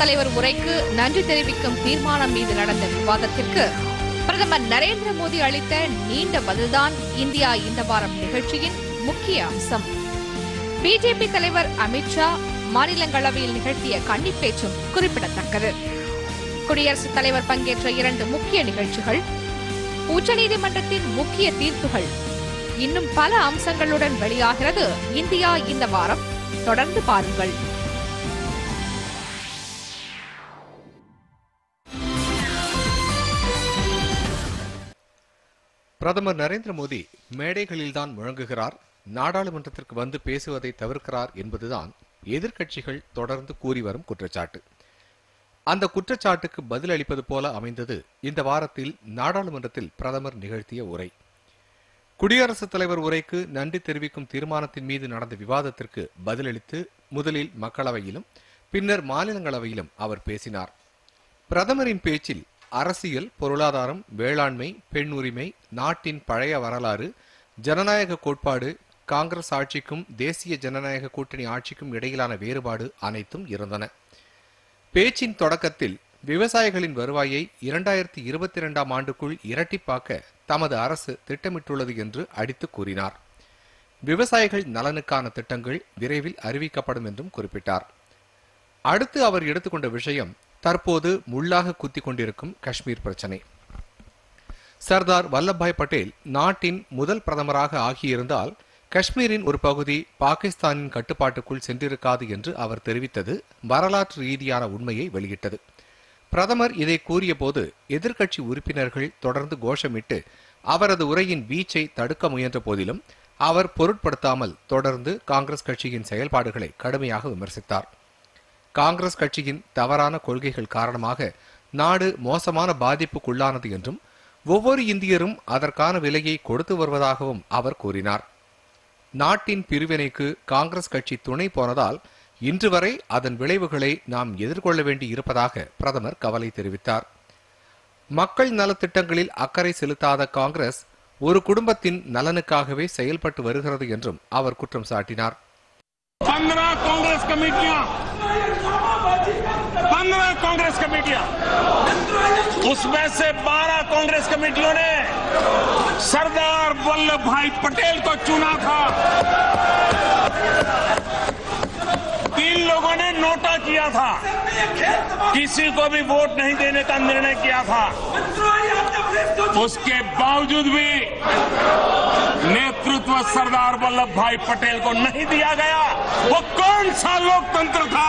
தலைவர் உரைக்கு நன்றி தெரிவிக்கும் தீர்மானம் மீது நடந்த விவாதத்திற்கு பிரதமர் நரேந்திர மோடி அளித்த நீண்ட பதில்தான் இந்தியா இந்த வாரம் நிகழ்ச்சியின் முக்கிய அம்சம் பிஜேபி தலைவர் அமித்ஷா மாநிலங்களவையில் நிகழ்த்திய கன்னிப்பேச்சும் குறிப்பிடத்தக்கது குடியரசுத் தலைவர் பங்கேற்ற இரண்டு முக்கிய நிகழ்ச்சிகள் உச்சநீதிமன்றத்தின் முக்கிய தீர்ப்புகள் இன்னும் பல அம்சங்களுடன் வெளியாகிறது இந்தியா இந்த வாரம் தொடர்ந்து பாருங்கள் பிரதமர் நரேந்திர மோடி மேடைகளில்தான் முழங்குகிறார் நாடாளுமன்றத்திற்கு வந்து பேசுவதை தவிர்க்கிறார் என்பதுதான் எதிர்க்கட்சிகள் தொடர்ந்து கூறி வரும் குற்றச்சாட்டு அந்த குற்றச்சாட்டுக்கு பதிலளிப்பது போல அமைந்தது இந்த வாரத்தில் நாடாளுமன்றத்தில் பிரதமர் நிகழ்த்திய உரை குடியரசுத் தலைவர் உரைக்கு நன்றி தெரிவிக்கும் தீர்மானத்தின் மீது நடந்த விவாதத்திற்கு பதிலளித்து முதலில் மக்களவையிலும் பின்னர் மாநிலங்களவையிலும் அவர் பேசினார் பிரதமரின் பேச்சில் அரசியல் பொருளாதாரம் வேளாண்மை பெண் உரிமை நாட்டின் பழைய வரலாறு ஜனநாயக கோட்பாடு காங்கிரஸ் ஆட்சிக்கும் தேசிய ஜனநாயக கூட்டணி ஆட்சிக்கும் இடையிலான வேறுபாடு அனைத்தும் இருந்தன பேச்சின் தொடக்கத்தில் விவசாயிகளின் வருவாயை இரண்டாயிரத்தி இருபத்தி இரண்டாம் ஆண்டுக்குள் இரட்டிப்பாக்க தமது அரசு திட்டமிட்டுள்ளது என்று அடித்து கூறினார் விவசாயிகள் நலனுக்கான திட்டங்கள் விரைவில் அறிவிக்கப்படும் என்றும் குறிப்பிட்டார் அடுத்து அவர் எடுத்துக்கொண்ட விஷயம் தற்போது முள்ளாக குத்திக் கொண்டிருக்கும் காஷ்மீர் பிரச்சனை சர்தார் வல்லபாய் பட்டேல் நாட்டின் முதல் பிரதமராக ஆகியிருந்தால் காஷ்மீரின் ஒரு பகுதி பாகிஸ்தானின் கட்டுப்பாட்டுக்குள் சென்றிருக்காது என்று அவர் தெரிவித்தது வரலாற்று ரீதியான உண்மையை வெளியிட்டது பிரதமர் இதை கூறியபோது எதிர்க்கட்சி உறுப்பினர்கள் தொடர்ந்து கோஷமிட்டு அவரது உரையின் வீச்சை தடுக்க முயன்ற போதிலும் அவர் பொருட்படுத்தாமல் தொடர்ந்து காங்கிரஸ் கட்சியின் செயல்பாடுகளை கடுமையாக விமர்சித்தார் காங்கிரஸ் கட்சியின் தவறான கொள்கைகள் காரணமாக நாடு மோசமான பாதிப்புக்குள்ளானது என்றும் ஒவ்வொரு இந்தியரும் அதற்கான விலையை கொடுத்து வருவதாகவும் அவர் கூறினார் நாட்டின் பிரிவினைக்கு காங்கிரஸ் கட்சி துணை போனதால் இன்று வரை அதன் விளைவுகளை நாம் எதிர்கொள்ள வேண்டி இருப்பதாக பிரதமர் கவலை தெரிவித்தார் மக்கள் நலத்திட்டங்களில் அக்கறை செலுத்தாத காங்கிரஸ் ஒரு குடும்பத்தின் நலனுக்காகவே செயல்பட்டு வருகிறது என்றும் அவர் குற்றம் சாட்டினார் पंद्रह कांग्रेस कमेटियां पंद्रह कांग्रेस कमेटियां उसमें से बारह कांग्रेस कमेटियों ने सरदार वल्लभ भाई पटेल को चुना था तीन लोगों ने नोटा किया था किसी को भी वोट नहीं देने का निर्णय किया था उसके बावजूद भी नेतृत्व सरदार वल्लभ भाई पटेल को नहीं दिया गया वो कौन सा लोकतंत्र था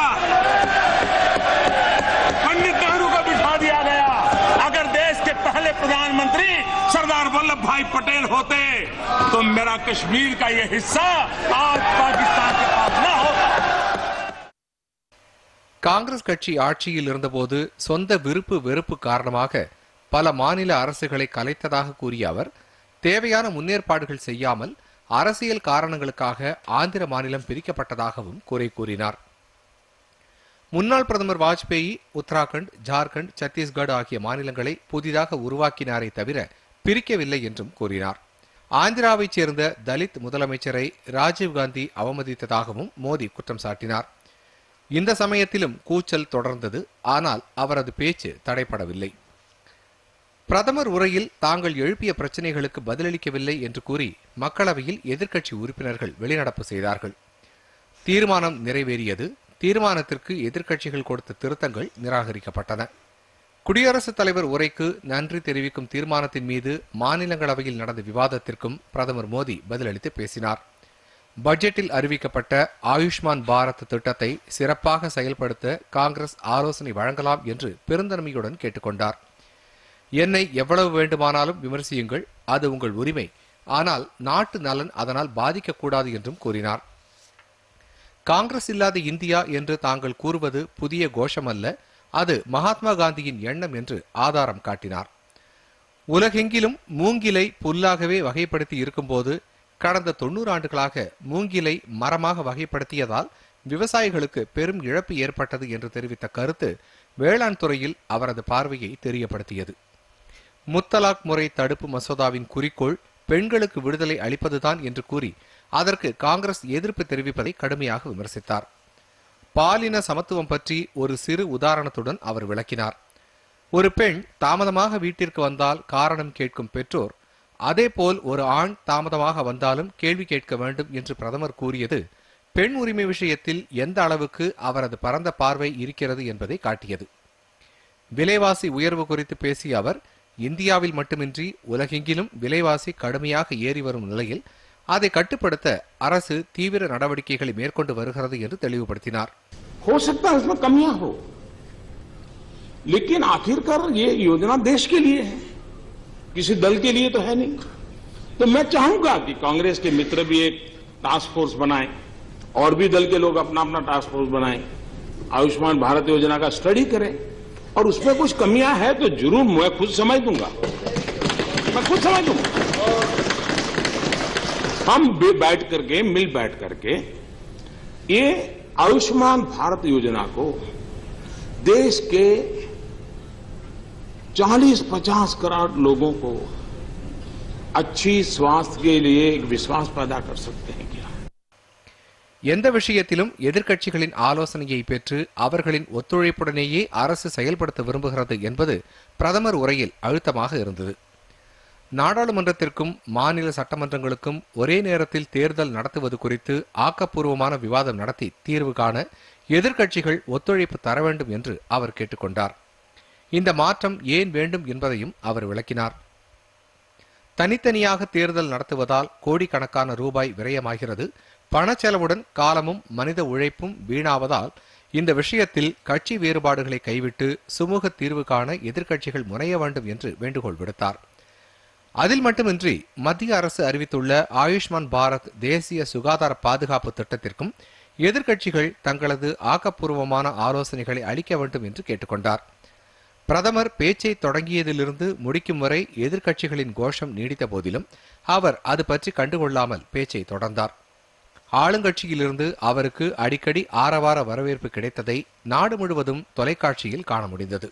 पंडित नेहरू को बिठा दिया गया अगर देश के पहले प्रधानमंत्री सरदार वल्लभ भाई पटेल होते तो मेरा कश्मीर का ये हिस्सा आज पाकिस्तान के पास न होता காங்கிரஸ் கட்சி ஆட்சியில் இருந்தபோது சொந்த விருப்பு வெறுப்பு காரணமாக பல மாநில அரசுகளை கலைத்ததாக கூறிய அவர் தேவையான முன்னேற்பாடுகள் செய்யாமல் அரசியல் காரணங்களுக்காக ஆந்திர மாநிலம் பிரிக்கப்பட்டதாகவும் குறை கூறினார் முன்னாள் பிரதமர் வாஜ்பேயி உத்தராகண்ட் ஜார்க்கண்ட் சத்தீஸ்கட் ஆகிய மாநிலங்களை புதிதாக உருவாக்கினாரே தவிர பிரிக்கவில்லை என்றும் கூறினார் ஆந்திராவைச் சேர்ந்த தலித் முதலமைச்சரை ராஜீவ்காந்தி அவமதித்ததாகவும் மோடி குற்றம் சாட்டினார் இந்த சமயத்திலும் கூச்சல் தொடர்ந்தது ஆனால் அவரது பேச்சு தடைப்படவில்லை பிரதமர் உரையில் தாங்கள் எழுப்பிய பிரச்சனைகளுக்கு பதிலளிக்கவில்லை என்று கூறி மக்களவையில் எதிர்க்கட்சி உறுப்பினர்கள் வெளிநடப்பு செய்தார்கள் தீர்மானம் நிறைவேறியது தீர்மானத்திற்கு எதிர்க்கட்சிகள் கொடுத்த திருத்தங்கள் நிராகரிக்கப்பட்டன குடியரசுத் தலைவர் உரைக்கு நன்றி தெரிவிக்கும் தீர்மானத்தின் மீது மாநிலங்களவையில் நடந்த விவாதத்திற்கும் பிரதமர் மோடி பதிலளித்து பேசினார் பட்ஜெட்டில் அறிவிக்கப்பட்ட ஆயுஷ்மான் பாரத் திட்டத்தை சிறப்பாக செயல்படுத்த காங்கிரஸ் ஆலோசனை வழங்கலாம் என்று பெருந்தன்மையுடன் கேட்டுக்கொண்டார் என்னை எவ்வளவு வேண்டுமானாலும் விமர்சியுங்கள் அது உங்கள் உரிமை ஆனால் நாட்டு நலன் அதனால் பாதிக்கக்கூடாது என்றும் கூறினார் காங்கிரஸ் இல்லாத இந்தியா என்று தாங்கள் கூறுவது புதிய கோஷம் அல்ல அது மகாத்மா காந்தியின் எண்ணம் என்று ஆதாரம் காட்டினார் உலகெங்கிலும் மூங்கிலை புல்லாகவே வகைப்படுத்தி இருக்கும்போது கடந்த தொண்ணூறு ஆண்டுகளாக மூங்கிலை மரமாக வகைப்படுத்தியதால் விவசாயிகளுக்கு பெரும் இழப்பு ஏற்பட்டது என்று தெரிவித்த கருத்து வேளாண் துறையில் அவரது பார்வையை தெரியப்படுத்தியது முத்தலாக் முறை தடுப்பு மசோதாவின் குறிக்கோள் பெண்களுக்கு விடுதலை அளிப்பதுதான் என்று கூறி அதற்கு காங்கிரஸ் எதிர்ப்பு தெரிவிப்பதை கடுமையாக விமர்சித்தார் பாலின சமத்துவம் பற்றி ஒரு சிறு உதாரணத்துடன் அவர் விளக்கினார் ஒரு பெண் தாமதமாக வீட்டிற்கு வந்தால் காரணம் கேட்கும் பெற்றோர் அதேபோல் ஒரு ஆண் தாமதமாக வந்தாலும் கேள்வி கேட்க வேண்டும் என்று பிரதமர் கூறியது பெண் உரிமை விஷயத்தில் எந்த அளவுக்கு அவரது பரந்த பார்வை இருக்கிறது என்பதை காட்டியது விலைவாசி உயர்வு குறித்து பேசிய அவர் இந்தியாவில் மட்டுமின்றி உலகெங்கிலும் விலைவாசி கடுமையாக ஏறி வரும் நிலையில் அதை கட்டுப்படுத்த அரசு தீவிர நடவடிக்கைகளை மேற்கொண்டு வருகிறது என்று தெளிவுபடுத்தினார் हो सकता है इसमें कमियां हो लेकिन आखिरकार ये योजना देश के लिए है किसी दल के लिए तो है नहीं तो मैं चाहूंगा कि कांग्रेस के मित्र भी एक टास्क फोर्स बनाएं और भी दल के लोग अपना अपना टास्क फोर्स बनाएं आयुष्मान भारत योजना का स्टडी करें और उसमें कुछ कमियां हैं तो जरूर मैं खुद समझ दूंगा मैं खुद समझ दूंगा हम भी बैठ करके मिल बैठ करके ये आयुष्मान भारत योजना को देश के 40-50 करोड़ लोगों को अच्छी स्वास्थ्य के लिए एक विश्वास पैदा कर सकते हैं क्या எந்த விஷயத்திலும் எதிர்க்கட்சிகளின் ஆலோசனையை பெற்று அவர்களின் ஒத்துழைப்புடனேயே அரசு செயல்படுத்த விரும்புகிறது என்பது பிரதமர் உரையில் அழுத்தமாக இருந்தது நாடாளுமன்றத்திற்கும் மாநில சட்டமன்றங்களுக்கும் ஒரே நேரத்தில் தேர்தல் நடத்துவது குறித்து ஆக்கப்பூர்வமான விவாதம் நடத்தி தீர்வு காண எதிர்க்கட்சிகள் ஒத்துழைப்பு தர வேண்டும் என்று அவர் கேட்டுக்கொண்டார் இந்த மாற்றம் ஏன் வேண்டும் என்பதையும் அவர் விளக்கினார் தனித்தனியாக தேர்தல் நடத்துவதால் கோடிக்கணக்கான ரூபாய் விரயமாகிறது பணச்செலவுடன் காலமும் மனித உழைப்பும் வீணாவதால் இந்த விஷயத்தில் கட்சி வேறுபாடுகளை கைவிட்டு சுமூக தீர்வு காண எதிர்க்கட்சிகள் முனைய வேண்டும் என்று வேண்டுகோள் விடுத்தார் அதில் மட்டுமின்றி மத்திய அரசு அறிவித்துள்ள ஆயுஷ்மான் பாரத் தேசிய சுகாதார பாதுகாப்பு திட்டத்திற்கும் எதிர்க்கட்சிகள் தங்களது ஆக்கப்பூர்வமான ஆலோசனைகளை அளிக்க வேண்டும் என்று கேட்டுக்கொண்டார் பிரதமர் பேச்சை தொடங்கியதிலிருந்து முடிக்கும் வரை எதிர்க்கட்சிகளின் கோஷம் நீடித்த போதிலும் அவர் அது பற்றி கண்டுகொள்ளாமல் பேச்சை தொடர்ந்தார் ஆளுங்கட்சியிலிருந்து அவருக்கு அடிக்கடி ஆரவார வரவேற்பு கிடைத்ததை நாடு முழுவதும் தொலைக்காட்சியில் காண முடிந்தது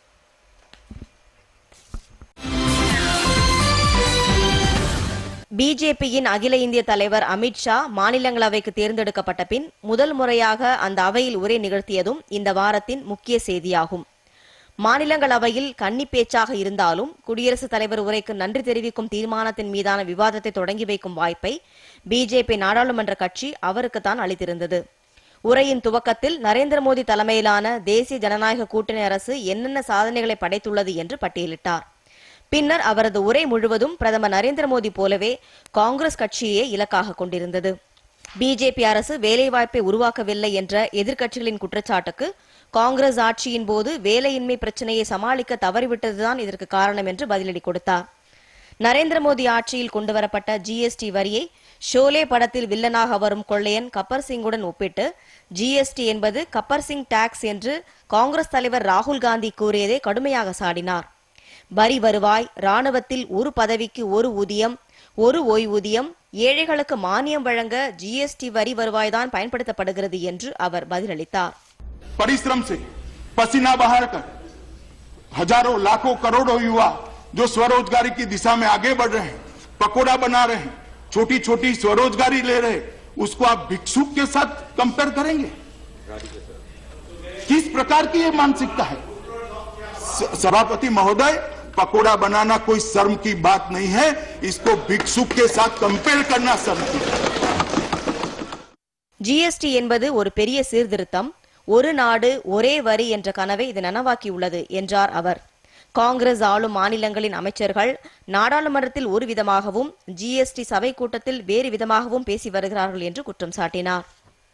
பிஜேபியின் அகில இந்திய தலைவர் அமித்ஷா மாநிலங்களவைக்கு தேர்ந்தெடுக்கப்பட்ட பின் முதல் முறையாக அந்த அவையில் உரை நிகழ்த்தியதும் இந்த வாரத்தின் முக்கிய செய்தியாகும் மாநிலங்களவையில் கன்னி பேச்சாக இருந்தாலும் குடியரசுத் தலைவர் உரைக்கு நன்றி தெரிவிக்கும் தீர்மானத்தின் மீதான விவாதத்தை தொடங்கி வைக்கும் வாய்ப்பை பிஜேபி நாடாளுமன்ற கட்சி அவருக்குத்தான் அளித்திருந்தது உரையின் துவக்கத்தில் நரேந்திர மோடி தலைமையிலான தேசிய ஜனநாயக கூட்டணி அரசு என்னென்ன சாதனைகளை படைத்துள்ளது என்று பட்டியலிட்டார் பின்னர் அவரது உரை முழுவதும் பிரதமர் நரேந்திர மோடி போலவே காங்கிரஸ் கட்சியே இலக்காக கொண்டிருந்தது பிஜேபி அரசு வேலைவாய்ப்பை உருவாக்கவில்லை என்ற எதிர்க்கட்சிகளின் குற்றச்சாட்டுக்கு காங்கிரஸ் ஆட்சியின் போது வேலையின்மை பிரச்சனையை சமாளிக்க தவறிவிட்டதுதான் இதற்கு காரணம் என்று பதிலடி கொடுத்தார் நரேந்திர மோடி ஆட்சியில் கொண்டுவரப்பட்ட ஜிஎஸ்டி வரியை ஷோலே படத்தில் வில்லனாக வரும் கொள்ளையன் கப்பர் சிங்குடன் ஒப்பிட்டு ஜிஎஸ்டி என்பது கப்பர் சிங் டாக்ஸ் என்று காங்கிரஸ் தலைவர் ராகுல் காந்தி கூறியதை கடுமையாக சாடினார் வரி வருவாய் ராணுவத்தில் ஒரு பதவிக்கு ஒரு ஊதியம் ஒரு ஓய்வூதியம் ஏழைகளுக்கு மானியம் வழங்க ஜிஎஸ்டி வரி வருவாய்தான் பயன்படுத்தப்படுகிறது என்று அவர் பதிலளித்தார் परिश्रम से पसीना बहाकर हजारों लाखों करोड़ों युवा जो स्वरोजगारी की दिशा में आगे बढ़ रहे हैं पकोड़ा बना रहे हैं छोटी छोटी स्वरोजगारी ले रहे हैं उसको आप भिक्षुक के साथ कंपेयर करेंगे किस प्रकार की ये मानसिकता है स- सभापति महोदय पकोड़ा बनाना कोई शर्म की बात नहीं है इसको भिक्षुक के साथ कंपेयर करना शर्म की बात है। ஜிஎஸ்டி என்பது ஒரு பெரிய சீர்திருத்தம் ஒரு நாடு ஒரே வரி என்ற கனவை இது நனவாக்கியுள்ளது என்றார் அவர் காங்கிரஸ் ஆளும் மாநிலங்களின் அமைச்சர்கள் நாடாளுமன்றத்தில் ஒரு விதமாகவும் ஜிஎஸ்டி சபை கூட்டத்தில் வேறு விதமாகவும் பேசி வருகிறார்கள் என்று குற்றம் சாட்டினார்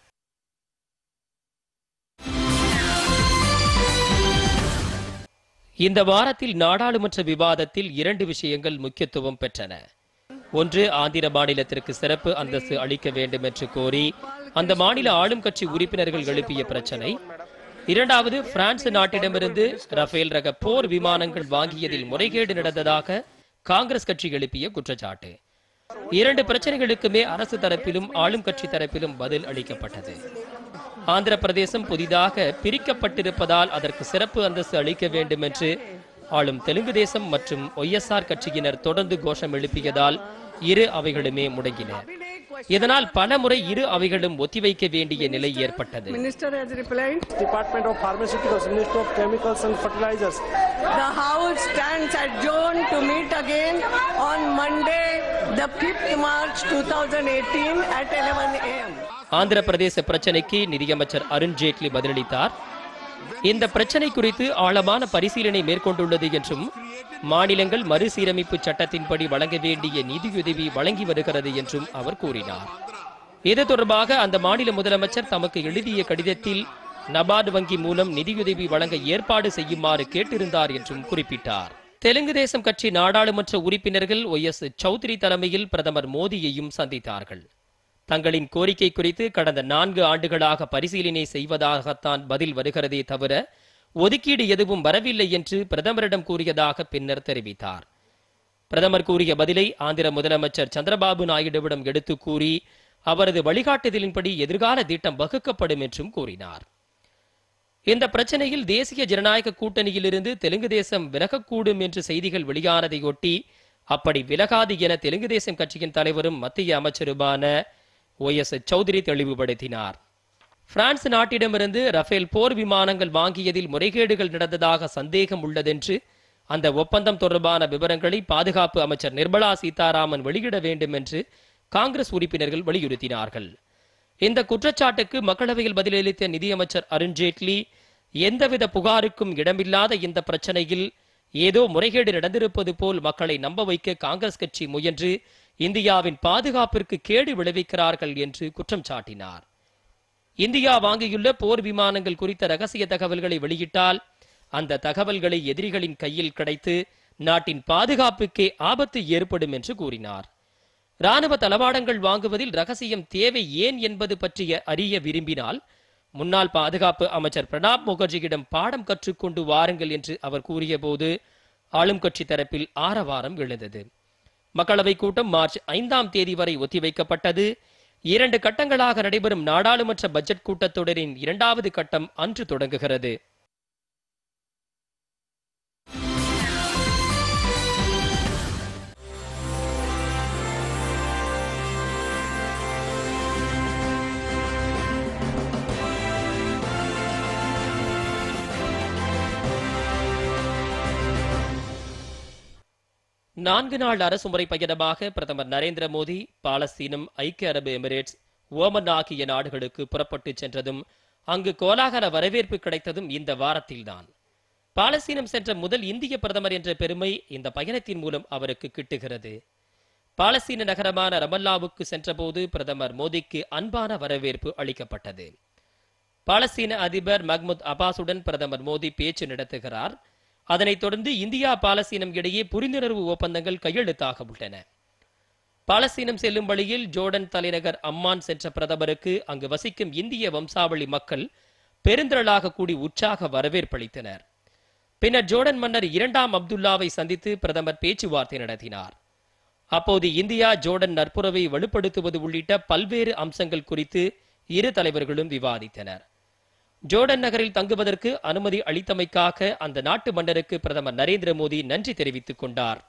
இந்த வாரத்தில் நாடாளுமன்ற விவாதத்தில் இரண்டு விஷயங்கள் முக்கியத்துவம் பெற்றன ஒன்று ஆந்திர மாநிலத்திற்கு சிறப்பு அந்தஸ்து அளிக்க வேண்டும் என்று கோரி அந்த மாநில ஆளும் கட்சி உறுப்பினர்கள் எழுப்பிய பிரச்சனை இரண்டாவது பிரான்ஸ் நாட்டிடமிருந்து ரஃபேல் ரக போர் விமானங்கள் வாங்கியதில் முறைகேடு நடந்ததாக காங்கிரஸ் கட்சி எழுப்பிய குற்றச்சாட்டு இரண்டு பிரச்சனைகளுக்குமே அரசு தரப்பிலும் ஆளும் கட்சி தரப்பிலும் பதில் அளிக்கப்பட்டது ஆந்திர பிரதேசம் புதிதாக பிரிக்கப்பட்டிருப்பதால் அதற்கு சிறப்பு அந்தஸ்து அளிக்க வேண்டும் என்று ஆளும் தெலுங்கு தேசம் மற்றும் ஒய்எஸ்ஆர் கட்சியினர் தொடர்ந்து கோஷம் எழுப்பியதால் இரு அவைகளுமே முடங்கின இதனால் பல முறை இரு அவைகளும் ஒத்திவைக்க வேண்டிய நிலை ஏற்பட்டது Minister has replied, Department of Pharmaceuticals, Ministry of Chemicals and Fertilizers. the House stands adjourned to meet again on Monday, the 5th March 2018 at 11 a.m. Andhra பிரதேச பிரச்சனைக்கு நிதியமைச்சர் அருண் ஜேட்லி பதிலளித்தார் இந்த பிரச்சனை குறித்து ஆழமான பரிசீலனை மேற்கொண்டுள்ளது என்றும் மாநிலங்கள் மறுசீரமைப்பு சட்டத்தின்படி வழங்க வேண்டிய நிதியுதவி வழங்கி வருகிறது என்றும் அவர் கூறினார் இது தொடர்பாக அந்த மாநில முதலமைச்சர் தமக்கு எழுதிய கடிதத்தில் நபார்டு வங்கி மூலம் நிதியுதவி வழங்க ஏற்பாடு செய்யுமாறு கேட்டிருந்தார் என்றும் குறிப்பிட்டார் தெலுங்கு தேசம் கட்சி நாடாளுமன்ற உறுப்பினர்கள் ஒய் எஸ் சௌத்ரி தலைமையில் பிரதமர் மோடியையும் சந்தித்தார்கள் தங்களின் கோரிக்கை குறித்து கடந்த நான்கு ஆண்டுகளாக பரிசீலனை செய்வதாகத்தான் பதில் வருகிறதே தவிர ஒதுக்கீடு எதுவும் வரவில்லை என்று பிரதமரிடம் கூறியதாக பின்னர் தெரிவித்தார் பிரதமர் கூறிய பதிலை ஆந்திர முதலமைச்சர் சந்திரபாபு நாயுடுவிடம் எடுத்து கூறி அவரது வழிகாட்டுதலின்படி எதிர்கால திட்டம் வகுக்கப்படும் என்றும் கூறினார் இந்த பிரச்சனையில் தேசிய ஜனநாயக கூட்டணியிலிருந்து தெலுங்கு தேசம் விலகக்கூடும் என்று செய்திகள் வெளியானதையொட்டி அப்படி விலகாது என தெலுங்கு தேசம் கட்சியின் தலைவரும் மத்திய அமைச்சருமான ஒய் எஸ் சௌத்ரி தெளிவுபடுத்தினார் பிரான்ஸ் நாட்டிடமிருந்து ரஃபேல் போர் விமானங்கள் வாங்கியதில் முறைகேடுகள் நடந்ததாக சந்தேகம் உள்ளதென்று அந்த ஒப்பந்தம் தொடர்பான விவரங்களை பாதுகாப்பு அமைச்சர் நிர்மலா சீதாராமன் வெளியிட வேண்டும் என்று காங்கிரஸ் உறுப்பினர்கள் வலியுறுத்தினார்கள் இந்த குற்றச்சாட்டுக்கு மக்களவையில் பதிலளித்த நிதியமைச்சர் அருண் ஜேட்லி எந்தவித புகாருக்கும் இடமில்லாத இந்த பிரச்சனையில் ஏதோ முறைகேடு நடந்திருப்பது போல் மக்களை நம்ப வைக்க காங்கிரஸ் கட்சி முயன்று இந்தியாவின் பாதுகாப்பிற்கு கேடு விளைவிக்கிறார்கள் என்று குற்றம் சாட்டினார் இந்தியா வாங்கியுள்ள போர் விமானங்கள் குறித்த ரகசிய தகவல்களை வெளியிட்டால் அந்த தகவல்களை எதிரிகளின் கையில் கிடைத்து நாட்டின் பாதுகாப்புக்கே ஆபத்து ஏற்படும் என்று கூறினார் ராணுவ தளவாடங்கள் வாங்குவதில் ரகசியம் தேவை ஏன் என்பது பற்றிய அறிய விரும்பினால் முன்னாள் பாதுகாப்பு அமைச்சர் பிரணாப் முகர்ஜியிடம் பாடம் கற்றுக்கொண்டு வாருங்கள் என்று அவர் கூறியபோது ஆளும் கட்சி தரப்பில் ஆரவாரம் எழுந்தது மக்களவை கூட்டம் மார்ச் ஐந்தாம் தேதி வரை ஒத்திவைக்கப்பட்டது இரண்டு கட்டங்களாக நடைபெறும் நாடாளுமன்ற பட்ஜெட் கூட்டத்தொடரின் இரண்டாவது கட்டம் அன்று தொடங்குகிறது நான்கு நாள் அரசுமுறை பயணமாக பிரதமர் நரேந்திர மோடி பாலஸ்தீனம் ஐக்கிய அரபு எமிரேட்ஸ் ஓமன் ஆகிய நாடுகளுக்கு புறப்பட்டு சென்றதும் அங்கு கோலாகல வரவேற்பு கிடைத்ததும் இந்த வாரத்தில்தான் பாலஸ்தீனம் சென்ற முதல் இந்திய பிரதமர் என்ற பெருமை இந்த பயணத்தின் மூலம் அவருக்கு கிட்டுகிறது பாலஸ்தீன நகரமான ரமல்லாவுக்கு சென்றபோது பிரதமர் மோடிக்கு அன்பான வரவேற்பு அளிக்கப்பட்டது பாலஸ்தீன அதிபர் மஹ்முத் அபாஸுடன் பிரதமர் மோடி பேச்சு நடத்துகிறார் அதனைத் தொடர்ந்து இந்தியா பாலஸ்தீனம் இடையே புரிந்துணர்வு ஒப்பந்தங்கள் கையெழுத்தாக உள்ளன பாலஸ்தீனம் செல்லும் வழியில் ஜோர்டன் தலைநகர் அம்மான் சென்ற பிரதமருக்கு அங்கு வசிக்கும் இந்திய வம்சாவளி மக்கள் பெருந்திரளாக கூடி உற்சாக வரவேற்பளித்தனர் பின்னர் ஜோர்டன் மன்னர் இரண்டாம் அப்துல்லாவை சந்தித்து பிரதமர் பேச்சுவார்த்தை நடத்தினார் அப்போது இந்தியா ஜோர்டன் நட்புறவை வலுப்படுத்துவது உள்ளிட்ட பல்வேறு அம்சங்கள் குறித்து இரு தலைவர்களும் விவாதித்தனர் ஜோர்டன் நகரில் தங்குவதற்கு அனுமதி அளித்தமைக்காக அந்த நாட்டு மன்னருக்கு பிரதமர் நரேந்திர மோடி நன்றி தெரிவித்துக் கொண்டார்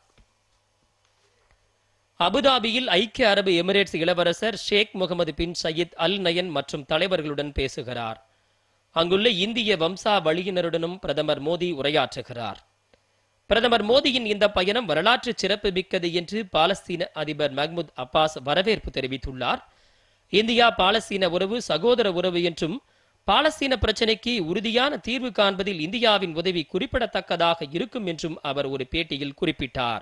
அபுதாபியில் ஐக்கிய அரபு எமிரேட்ஸ் இளவரசர் Sheikh Mohammed bin Zayed Al Nahyan மற்றும் தலைவர்களுடன் பேசுகிறார் அங்குள்ள இந்திய வம்சா வழியினருடனும் பிரதமர் மோடி உரையாற்றுகிறார் பிரதமர் மோடியின் இந்த பயணம் வரலாற்று சிறப்பு மிக்கது என்று பாலஸ்தீன அதிபர் மஹ்முத் அப்பாஸ் வரவேற்பு தெரிவித்துள்ளார் இந்தியா பாலஸ்தீன உறவு சகோதர உறவு என்றும் பாலஸ்தீன பிரச்சினைக்கு உறுதியான தீர்வு காண்பதில் இந்தியாவின் உதவி குறிப்பிடத்தக்கதாக இருக்கும் என்றும் அவர் ஒரு பேட்டியில் குறிப்பிட்டார்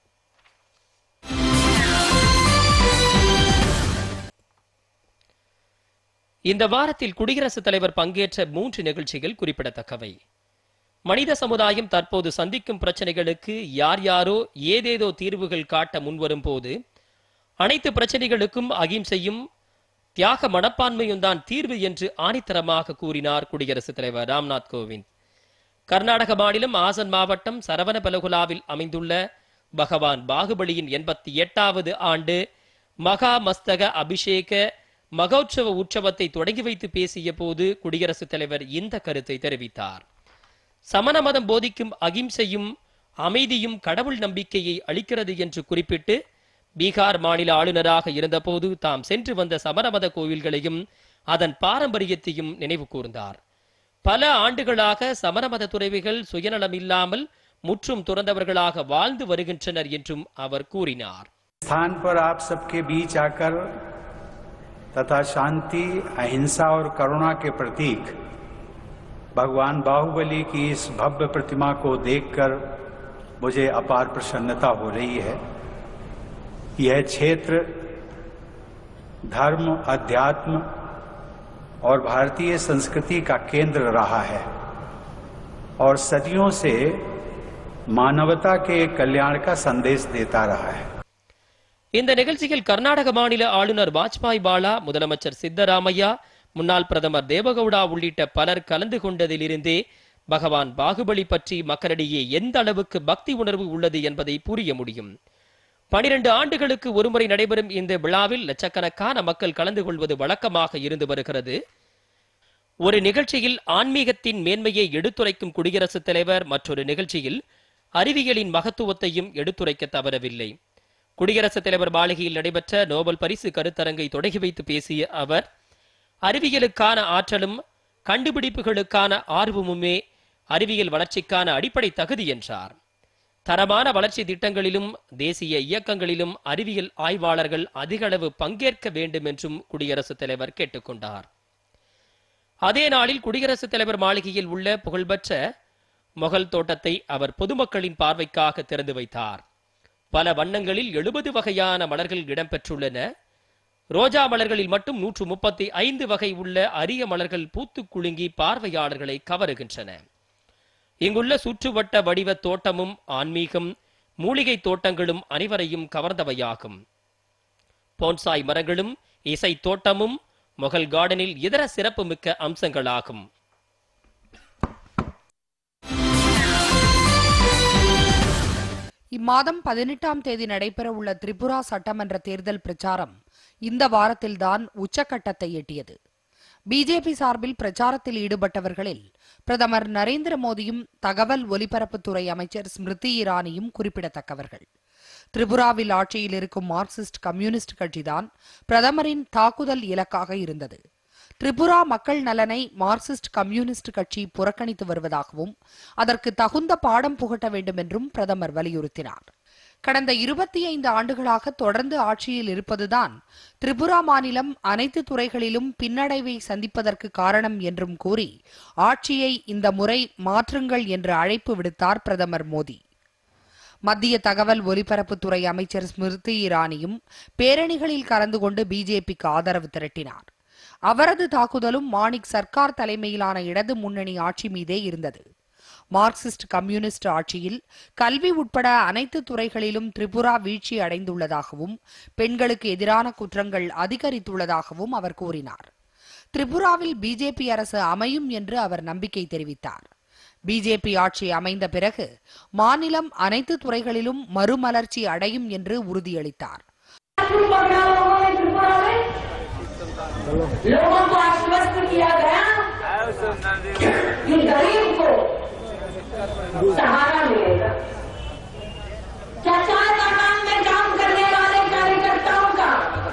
இந்த வாரத்தில் குடியரசுத் தலைவர் பங்கேற்ற மூன்று நிகழ்ச்சிகள் குறிப்பிடத்தக்கவை மனித சமுதாயம் தற்போது சந்திக்கும் பிரச்சனைகளுக்கு யார் யாரோ ஏதேதோ தீர்வுகள் காட்ட முன்வரும் போது அனைத்து பிரச்சனைகளுக்கும் அகிம்சையும் தியாக மனப்பான்மையும் தான் தீர்வு என்று ஆணித்தரமாக கூறினார் குடியரசுத் தலைவர் ராம்நாத் கோவிந்த் கர்நாடக மாநிலம் ஆசன் மாவட்டம் சரவணபலகுலாவில் அமைந்துள்ள பகவான் பாகுபலியின் எண்பத்தி எட்டாவது ஆண்டு மகா மஸ்தக அபிஷேக மகோற்சவ உற்சவத்தை தொடங்கி வைத்து பேசிய போது குடியரசுத் தலைவர் இந்த கருத்தை தெரிவித்தார் சமண மதம் போதிக்கும் அகிம்சையும் அமைதியும் கடவுள் நம்பிக்கையை அளிக்கிறது என்று குறிப்பிட்டு பீகார் மாநில ஆளுநராக இருந்தபோது தாம் சென்று வந்த சமரமத கோவில்களையும் அதன் பாரம்பரியத்தையும் நினைவு கூர்ந்தார் பல ஆண்டுகளாக சமரமத துறவிகள் சுயநலம் இல்லாமல் முற்றும் துறந்தவர்களாக வாழ்ந்து வருகின்றனர் என்றும் அவர் கூறினார் स्थान पर आप सबके बीच आकर तथा शांति अहिंसा और करुणा के प्रतीक भगवान बाहुबली की इस भव्य प्रतिमा को देखकर मुझे अपार प्रसन्नता हो रही है यह क्षेत्र धर्म अध्यात्म और भारतीय संस्कृति का केंद्र रहा है और सदियों से मानवता के कल्याण का संदेश देता रहा है இந்த நிகழ்ச்சியில் கர்நாடக மாநில ஆளுநர் வாஜ்பாய் பாலா முதலமைச்சர் சித்தராமையா முன்னாள் பிரதமர் தேவகவுடா உள்ளிட்ட பலர் கலந்து கொண்டதிலிருந்தே பகவான் பாகுபலி பற்றி மக்களிடையே எந்த அளவுக்கு பக்தி உணர்வு உள்ளது என்பதை புரிய முடியும் பனிரெண்டு ஆண்டுகளுக்கு ஒருமுறை நடைபெறும் இந்த விழாவில் லட்சக்கணக்கான மக்கள் கலந்து கொள்வது வழக்கமாக இருந்து வருகிறது ஒரு நிகழ்ச்சியில் ஆன்மீகத்தின் மேன்மையை எடுத்துரைக்கும் குடியரசுத் தலைவர் மற்றொரு நிகழ்ச்சியில் அறிவியலின் மகத்துவத்தையும் எடுத்துரைக்க தவறவில்லை குடியரசுத் தலைவர் மாளிகையில் நடைபெற்ற நோபல் பரிசு கருத்தரங்கை தொடங்கி வைத்து பேசிய அவர் அறிவியலுக்கான ஆற்றலும் கண்டுபிடிப்புகளுக்கான ஆர்வமுமே அறிவியல் வளர்ச்சிக்கான அடிப்படை தகுதி என்றார் தரமான வளர்ச்சி திட்டங்களிலும் தேசிய இயக்கங்களிலும் அறிவியல் ஆய்வாளர்கள் அதிக அளவு பங்கேற்க வேண்டும் என்றும் குடியரசுத் தலைவர் கேட்டுக்கொண்டார் அதே நாளில் குடியரசுத் தலைவர் மாளிகையில் உள்ள புகழ்பெற்ற மொகல் தோட்டத்தை அவர் பொதுமக்களின் பார்வைக்காக திறந்து வைத்தார் பல வண்ணங்களில் எழுபது வகையான மலர்கள் இடம்பெற்றுள்ளன ரோஜா மலர்களில் மட்டும் நூற்று முப்பத்தி ஐந்து வகை உள்ள அரிய மலர்கள் பூத்து குலுங்கி பார்வையாளர்களை கவருகின்றன இங்குள்ள சுற்றுவட்ட வடிவ தோட்டமும் ஆன்மீகம் மூலிகை தோட்டங்களும் அனைவரையும் கவர்ந்தவையாகும் போன்சாய் மரங்களும் இசை தோட்டமும் மொகல் கார்டனில் இதர சிறப்புமிக்க அம்சங்களாகும் இம்மாதம் பதினெட்டாம் தேதி நடைபெறவுள்ள திரிபுரா சட்டமன்ற தேர்தல் பிரச்சாரம் இந்த வாரத்தில்தான் உச்சக்கட்டத்தை எட்டியது பிஜேபி சார்பில் பிரச்சாரத்தில் ஈடுபட்டவர்களில் பிரதமர் நரேந்திர மோடியும் தகவல் ஒலிபரப்புத்துறை அமைச்சர் ஸ்மிருதி இரானியும் குறிப்பிடத்தக்கவர்கள் திரிபுராவில் ஆட்சியில் இருக்கும் மார்க்சிஸ்ட் கம்யூனிஸ்ட் கட்சிதான் பிரதமரின் தாக்குதல் இலக்காக இருந்தது திரிபுரா மக்கள் நலனை மார்க்சிஸ்ட் கம்யூனிஸ்ட் கட்சி புறக்கணித்து வருவதாகவும் அதற்கு தகுந்த பாடம் புகட்ட வேண்டும் என்றும் பிரதமர் வலியுறுத்தினார் கடந்த இருபத்தி ஐந்து ஆண்டுகளாக தொடர்ந்து ஆட்சியில் இருப்பதுதான் திரிபுரா மாநிலம் அனைத்து துறைகளிலும் பின்னடைவை சந்திப்பதற்கு காரணம் என்றும் கூறி ஆட்சியை இந்த முறை மாற்றுங்கள் என்று அழைப்பு விடுத்தார் பிரதமர் மோடி மத்திய தகவல் ஒலிபரப்புத்துறை அமைச்சர் ஸ்மிருதி இரானியும் பேரணிகளில் கலந்து கொண்டு பிஜேபிக்கு ஆதரவு திரட்டினார் அவரது தாக்குதலும் மாணிக் சர்க்கார் தலைமையிலான இடது முன்னணி ஆட்சி மீதே இருந்தது மார்க்சிஸ்ட் கம்யூனிஸ்ட் ஆட்சியில் கல்வி உட்பட அனைத்து துறைகளிலும் திரிபுரா வீழ்ச்சி அடைந்துள்ளதாகவும் பெண்களுக்கு எதிரான குற்றங்கள் அதிகரித்துள்ளதாகவும் அவர் கூறினார் திரிபுராவில் பிஜேபி அரசு அமையும் என்று அவர் நம்பிக்கை தெரிவித்தார் பிஜேபி ஆட்சி அமைந்த பிறகு மாநிலம் அனைத்து துறைகளிலும் மறுமலர்ச்சி அடையும் என்று உறுதியளித்தார் लोगों को आश्वस्त किया गया कि गरीब को सहारा मिलेगा प्रचार मकान में काम करने वाले कार्यकर्ताओं का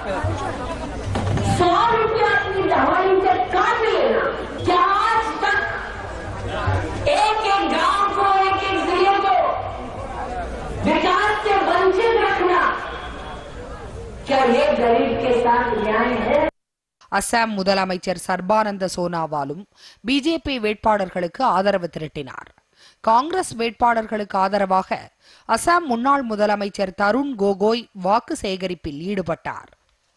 सौ रुपया अपनी दवाई से काट लेना क्या आज तक एक एक गांव को एक एक जिले को विकास से वंचित रखना क्या ये गरीब के साथ न्याय है அசாம் முதலமைச்சர் சர்பானந்த சோனாவாலும் பிஜேபி வேட்பாளர்களுக்கு ஆதரவு திரட்டினார் காங்கிரஸ் வேட்பாளர்களுக்கு ஆதரவாக அசாம் முன்னாள் முதலமைச்சர் தருண் கோகோய் வாக்கு சேகரிப்பில் ஈடுபட்டார்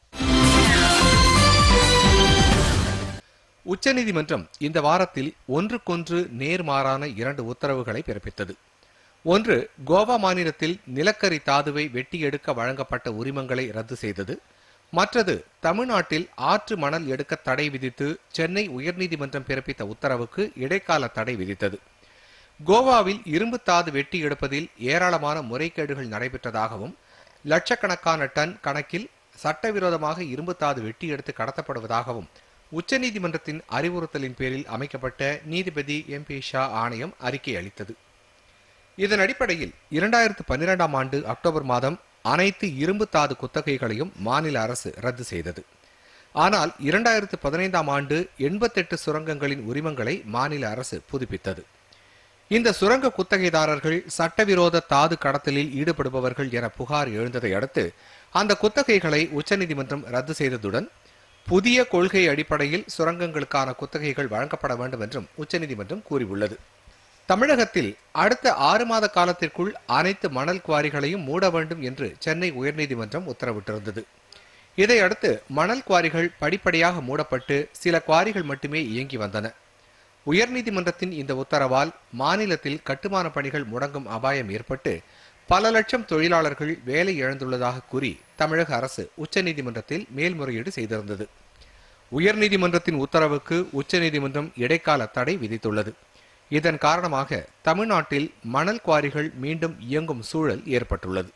உச்சநீதிமன்றம் இந்த வாரத்தில் ஒன்றுக்கொன்று நேர்மாறான இரண்டு உத்தரவுகளை பிறப்பித்தது ஒன்று கோவா மாநிலத்தில் நிலக்கரி தாதுவை வெட்டி எடுக்க வழங்கப்பட்ட உரிமங்களை ரத்து செய்தது மற்றது தமிழ்நாட்டில் ஆற்று மணல் எடுக்க தடை விதித்து சென்னை உயர்நீதிமன்றம் பிறப்பித்த உத்தரவுக்கு இடைக்கால தடை விதித்தது கோவாவில் இரும்பு தாது வெட்டி எடுப்பதில் ஏராளமான முறைகேடுகள் நடைபெற்றதாகவும் லட்சக்கணக்கான டன் கணக்கில் சட்டவிரோதமாக இரும்பு தாது வெட்டி எடுத்து கடத்தப்படுவதாகவும் உச்சநீதிமன்றத்தின் அறிவுறுத்தலின் பேரில் அமைக்கப்பட்ட நீதிபதி எம் பி ஷா ஆணையம் அறிக்கை அளித்தது இதன் அடிப்படையில் இரண்டாயிரத்து பன்னிரெண்டாம் ஆண்டு அக்டோபர் மாதம் அனைத்து இரும்பு தாது குத்தகைகளையும் மாநில அரசு ரத்து செய்தது ஆனால் இரண்டாயிரத்து பதினைந்தாம் ஆண்டு எண்பத்தெட்டு சுரங்கங்களின் உரிமங்களை மாநில அரசு புதுப்பித்தது இந்த சுரங்க குத்தகைதாரர்கள் சட்டவிரோத தாது கடத்தலில் ஈடுபடுபவர்கள் என புகார் எழுந்ததை அடுத்து அந்த குத்தகைகளை உச்சநீதிமன்றம் ரத்து செய்ததுடன் புதிய கொள்கை அடிப்படையில் சுரங்கங்களுக்கான குத்தகைகள் வழங்கப்பட வேண்டும் என்றும் உச்சநீதிமன்றம் கூறியுள்ளது தமிழகத்தில் அடுத்த ஆறு மாத காலத்திற்குள் அனைத்து மணல் குவாரிகளையும் மூட வேண்டும் என்று சென்னை உயர்நீதிமன்றம் உத்தரவிட்டிருந்தது இதையடுத்து மணல் குவாரிகள் படிப்படியாக மூடப்பட்டு சில குவாரிகள் மட்டுமே இயங்கி வந்தன உயர்நீதிமன்றத்தின் இந்த உத்தரவால் மாநிலத்தில் கட்டுமான பணிகள் முடங்கும் அபாயம் ஏற்பட்டு பல லட்சம் தொழிலாளர்கள் வேலை இழந்துள்ளதாக கூறி தமிழக அரசு உச்சநீதிமன்றத்தில் மேல்முறையீடு செய்திருந்தது உயர்நீதிமன்றத்தின் உத்தரவுக்கு உச்சநீதிமன்றம் இடைக்கால தடை விதித்துள்ளது இதன் காரணமாக தமிழ்நாட்டில் மணல் குவாரிகள் மீண்டும் இயங்கும் சூழல் ஏற்பட்டுள்ளது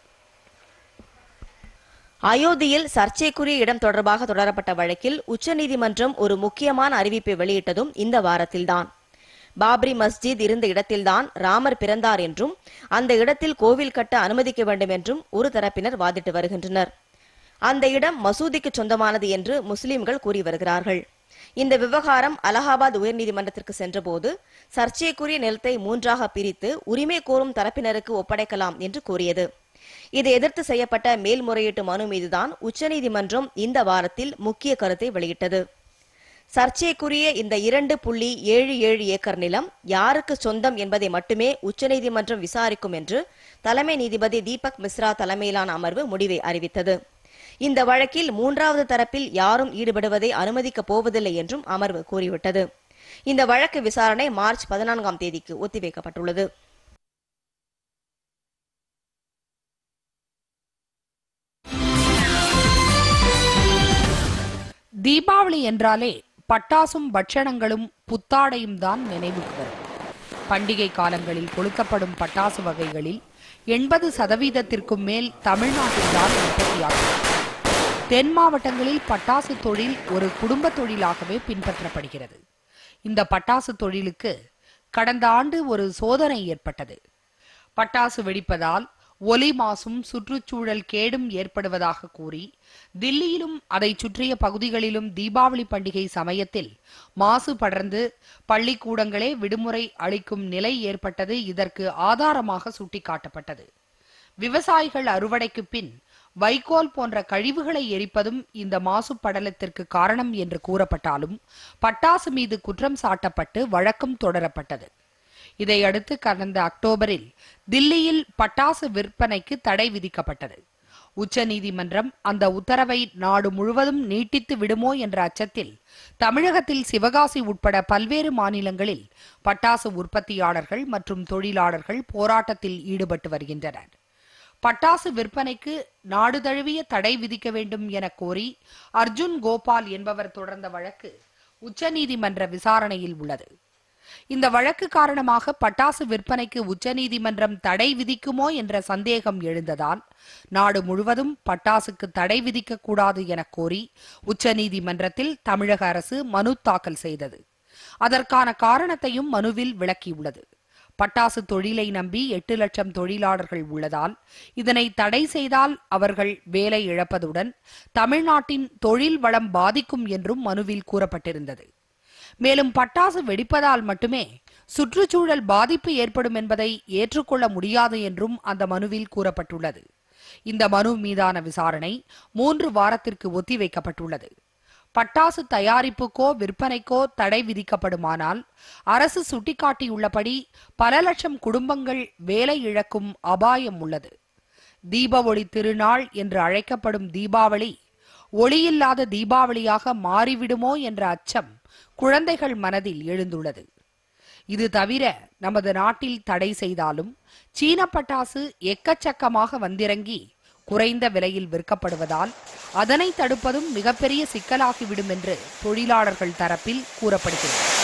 அயோத்தியில் சர்ச்சைக்குரிய இடம் தொடர்பாக தொடரப்பட்ட வழக்கில் உச்சநீதிமன்றம் ஒரு முக்கியமான அறிவிப்பை வெளியிட்டதும் இந்த வாரத்தில்தான் பாப்ரி மஸ்ஜித் இருந்த இடத்தில்தான் ராமர் பிறந்தார் என்றும் அந்த இடத்தில் கோவில் கட்ட அனுமதிக்க வேண்டும் என்றும் ஒரு தரப்பினர் வாதிட்டு வருகின்றனர் அந்த இடம் மசூதிக்கு சொந்தமானது என்று முஸ்லிம்கள் கூறி வருகிறார்கள் இந்த விவகாரம் அலகாபாத் உயர்நீதிமன்றத்திற்கு சென்றபோது சர்ச்சைக்குரிய நிலத்தை மூன்றாக பிரித்து உரிமை கோரும் தரப்பினருக்கு ஒப்படைக்கலாம் என்று கூறியது இதை எதிர்த்து செய்யப்பட்ட மேல்முறையீட்டு மனு மீதுதான் உச்சநீதிமன்றம் இந்த வாரத்தில் முக்கிய கருத்தை வெளியிட்டது சர்ச்சைக்குரிய இந்த இரண்டு புள்ளி ஏழு ஏழு ஏக்கர் நிலம் யாருக்கு சொந்தம் என்பதை மட்டுமே உச்சநீதிமன்றம் விசாரிக்கும் என்று தலைமை நீதிபதி தீபக் மிஸ்ரா தலைமையிலான அமர்வு முடிவை அறிவித்தது இந்த வழக்கில் மூன்றாவது தரப்பில் யாரும் ஈடுபடுவதை அனுமதிக்கப் போவதில்லை என்றும் அமர்வு கூறிவிட்டது இந்த வழக்கு விசாரணை மார்ச் பதினான்காம் தேதிக்கு ஒத்திவைக்கப்பட்டுள்ளது தீபாவளி என்றாலே பட்டாசும் பட்சணங்களும் புத்தாடையும் தான் நினைவுக்கு வரும் பண்டிகை காலங்களில் கொளுத்தப்படும் பட்டாசு வகைகளில் எண்பது சதவீதத்திற்கும் மேல் தமிழ்நாட்டில்தான் உற்பத்தியாகும் தென் மாவட்டங்களில் பட்டாசு தொழில் ஒரு குடும்ப தொழிலாகவே பின்பற்றப்படுகிறது இந்த பட்டாசு தொழிலுக்கு கடந்த ஆண்டு ஒரு சோதனை ஏற்பட்டது பட்டாசு வெடிப்பதால் ஒலி மாசும் சுற்றுச்சூழல் கேடும் ஏற்படுவதாக கூறி தில்லியிலும் அதைச் சுற்றிய பகுதிகளிலும் தீபாவளி பண்டிகை சமயத்தில் மாசு படர்ந்து பள்ளிக்கூடங்களே விடுமுறை அளிக்கும் நிலை ஏற்பட்டது இதற்கு ஆதாரமாக சுட்டிக்காட்டப்பட்டது விவசாயிகள் அறுவடைக்கு பின் வைக்கோல் போன்ற கழிவுகளை எரிப்பதும் இந்த மாசு படலத்திற்கு காரணம் என்று கூறப்பட்டாலும் பட்டாசு மீது குற்றம் சாட்டப்பட்டு வழக்கம் தொடரப்பட்டது இதையடுத்து கடந்த அக்டோபரில் தில்லியில் பட்டாசு விற்பனைக்கு தடை விதிக்கப்பட்டது உச்சநீதிமன்றம் அந்த உத்தரவை நாடு முழுவதும் நீட்டித்து விடுமோ என்ற அச்சத்தில் தமிழகத்தில் சிவகாசி உட்பட பல்வேறு மாநிலங்களில் பட்டாசு உற்பத்தியாளர்கள் மற்றும் தொழிலாளர்கள் போராட்டத்தில் ஈடுபட்டு வருகின்றனர் பட்டாசு விற்பனைக்கு நாடு தழுவிய தடை விதிக்க வேண்டும் என கோரி அர்ஜுன் கோபால் என்பவர் தொடர்ந்த வழக்கு உச்சநீதிமன்ற விசாரணையில் உள்ளது இந்த வழக்கு காரணமாக பட்டாசு விற்பனைக்கு உச்சநீதிமன்றம் தடை விதிக்குமோ என்ற சந்தேகம் எழுந்ததால் நாடு முழுவதும் பட்டாசுக்கு தடை விதிக்க கூடாது என கோரி உச்சநீதிமன்றத்தில் தமிழக அரசு மனு தாக்கல் செய்தது அதற்கான காரணத்தையும் மனுவில் விளக்கியுள்ளது பட்டாசு தொழிலை நம்பி எட்டு லட்சம் தொழிலாளர்கள் உள்ளதால் இதனை தடை செய்தால் அவர்கள் வேலை இழப்பதுடன் தமிழ்நாட்டின் தொழில் வளம் பாதிக்கும் என்றும் மனுவில் கூறப்பட்டிருந்தது மேலும் பட்டாசு வெடிப்பதால் மட்டுமே சுற்றுச்சூழல் பாதிப்பு ஏற்படும் என்பதை ஏற்றுக்கொள்ள முடியாது என்றும் அந்த மனுவில் கூறப்பட்டுள்ளது இந்த மனு மீதான விசாரணை மூன்று வாரத்திற்கு ஒத்திவைக்கப்பட்டுள்ளது பட்டாசு தயாரிப்புக்கோ விற்பனைக்கோ தடை விதிக்கப்படுமானால் அரசு சுட்டிக்காட்டியுள்ளபடி பல லட்சம் குடும்பங்கள் வேலை இழக்கும் அபாயம் உள்ளது தீப ஒளி திருநாள் என்று அழைக்கப்படும் தீபாவளி ஒளியில்லாத தீபாவளியாக மாறிவிடுமோ என்ற அச்சம் குழந்தைகள் மனதில் எழுந்துள்ளது இது தவிர நமது நாட்டில் தடை செய்தாலும் சீன பட்டாசு எக்கச்சக்கமாக வந்திறங்கி குறைந்த விலையில் விற்கப்படுவதால் அதனை தடுப்பதும் மிகப்பெரிய சிக்கலாகிவிடும் என்று தொழிலாளர்கள் தரப்பில் கூறப்படுகிறது